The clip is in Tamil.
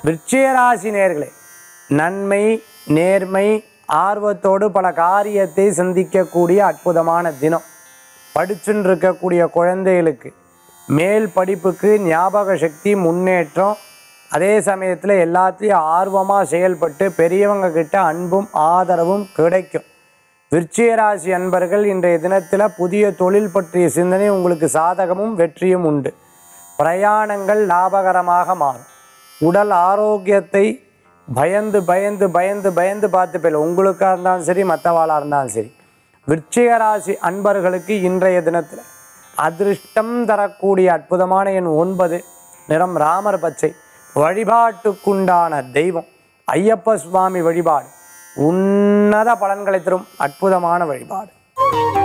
விருச்சிகராசி நேர்களே நன்மை நேர்மை ஆர்வத்தோடு பல காரியத்தை சிந்திக்கக்கூடிய அற்புதமான தினம் படிச்சுன்னு இருக்கக்கூடிய குழந்தைகளுக்கு மேல் படிப்புக்கு ஞாபக சக்தி முன்னேற்றம் அதே சமயத்தில் எல்லாத்தையும் ஆர்வமாக செயல்பட்டு பெரியவங்க கிட்ட அன்பும் ஆதரவும் கிடைக்கும் விருச்சிகராசி அன்பர்கள் இன்றைய தினத்தில் புதிய தொழில் பற்றிய சிந்தனை உங்களுக்கு சாதகமும் வெற்றியும் உண்டு பிரயாணங்கள் லாபகரமாக மாறும் உடல் ஆரோக்கியத்தை பயந்து பயந்து பயந்து பயந்து பார்த்து போயில உங்களுக்காக இருந்தாலும் சரி மற்றவாளாக இருந்தாலும் சரி விருச்சிக ராசி அன்பர்களுக்கு இன்றைய தினத்தில் அதிர்ஷ்டம் தரக்கூடிய அற்புதமான எண் ஒன்பது நிறம் ராமர் பச்சை வழிபாட்டுக்குண்டான தெய்வம் ஐயப்ப சுவாமி வழிபாடு உன்னத பலன்களை தரும் அற்புதமான வழிபாடு